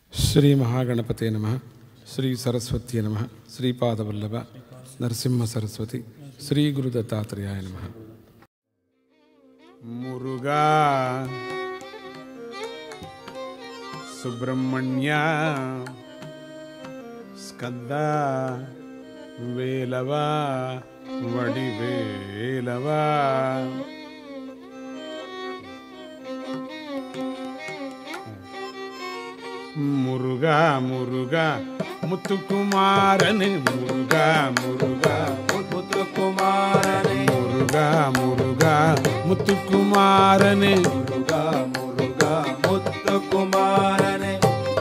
ಶ್ರೀ ಮಹಾಗಣಪತೆ ನಮಃ ಶ್ರೀ ಸರಸ್ವತಿಯ ನಮಃ ಶ್ರೀಪಾದವಲ್ಲಭ ನರಸಿಂಹ ಸರಸ್ವತಿ ಶ್ರೀ ಗುರು ದತ್ತಾತ್ರೇಯಾಯ ನಮಃ ಮುರುಘಾ ಸುಬ್ರಹ್ಮಣ್ಯ ಸ್ಕಂದ ವೇಲವ ವಡಿವೇಲವ முருகா முருகா முத்துக்குமாரனு முருகா முருகா முத்துக்குமாரனே முருகா முருகா முத்துக்குமாரனு முருகா முருகா முத்துக்குமாரனே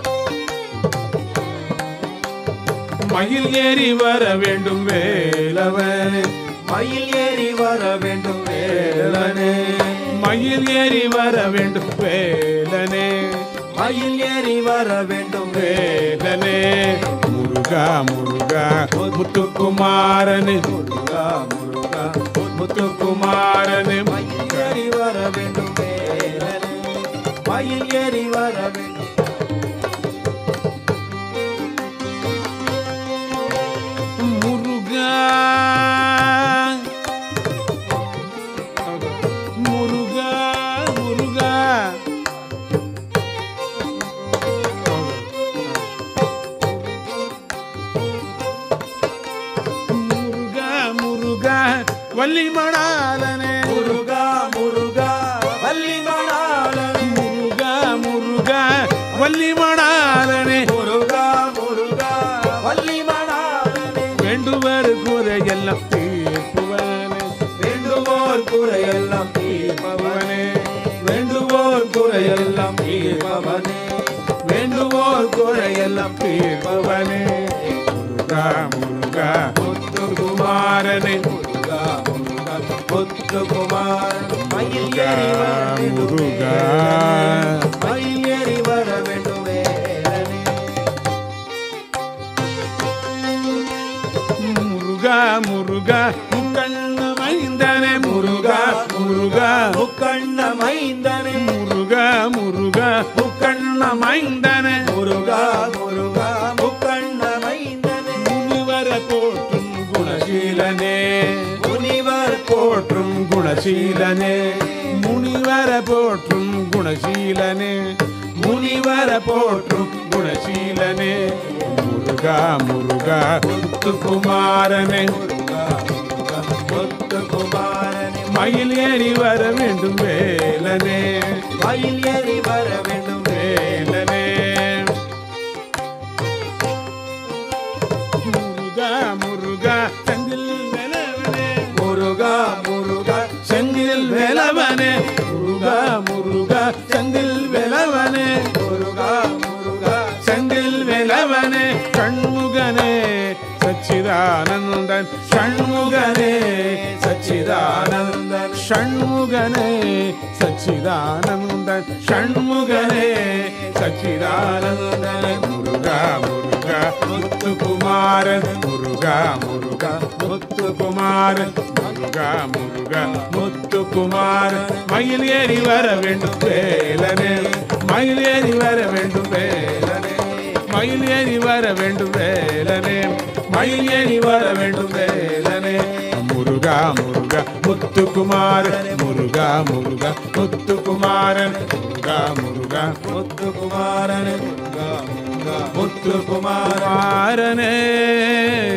மயில் ஏறி வர வேண்டும் வேலவனே மயில் ஏறி வர வேண்டும் வேலனே மயில் ஏறி வர வேண்டும் வேலனே மயில் ஏறி வர வேண்டும் வேலனே முருகா முருகா முத்துக்குமாரனு முருகா முருகா முத்துக்குமாரனு மயில் ஏறி வர வேண்டும் வேலனே மயில் ஏறி வர வேண்டும் முருகா முருகா முருகா முருகா முருகா வள்ளிமணாலனே முருகா முருகா வள்ளி மணாளனே முருகா முருகா வள்ளிமணாலனே முருகா முருகா வள்ளி மணாளனே வேண்டுவர் குறையெல்லாம் தீர்ப்புவனே வேண்டுவோர் குறையெல்லாம் தீர்ப்பவனே வேண்டுவோர் குறையெல்லாம் தீர்ப்பவனே வேண்டுவோர் குறையெல்லாம் தீர்ப்பவனே முருகா முருகா முத்துக்குமாரனே முருகா முருகா முத்துக்குமார் மயில் ஏறி வர வேண்டும் முருகா. வேலனே. மயில் ஏறி வர வேண்டும் வேலனே. முருகா முருகா முக்கண்ண மைந்தனே முருகா முருகா முக்கண்ண மைந்தனே முருகா முருகா முக்கண்ண மைந்தனே முருகா முருகா முக்கண்ண மைந்தனே முனிவர போற்றும் குணசீலனே முனிவர் போற்றும் குணசீலனே முனிவர போற்றும் குணசீலனே முனிவர போற்றும் குணசீலனே முருகா முருகா முத்துக்குமாரனே முருகா முருகா முத்துக்குமாரனே மயில் ஏறி வர வேண்டும் வேலனே மயில் ஏறி வர வேண்டும் வேலனே முருகா முருகா செந்தில் வேலவனே முருகா முருகா செந்தில் வேலவனே முருகா முருகா செந்தில் வேலவனே முருகா முருகா செந்தில் வேலவனே கண்முகனே சச்சிதானந்தன் ஷண்முகனே சச்சிதானந்தன் ஷண்முகனே சச்சிதானந்தன் ஷண்முகனே சச்சிதானந்தன் முருகா முருகா முத்துக்குமாரன் முருகா முருகா முத்துக்குமாரன் முருகா முருகா முத்துக்குமாரன் மயில் ஏறி வர வேண்டும் வேலனே மயில் ஏறி வர வேண்டும் வேலனே மயில் ஏறி வர வேண்டும் வேலனே மயில் ஏறி வர வேண்டும் வேலனே முருகா முருகா முத்துக்குமாரன் முருகா முருகா முத்துக்குமாரன் முருகா முருகா முத்துக்குமாரனே முருகா முருகா முத்துக்குமார குமாரனே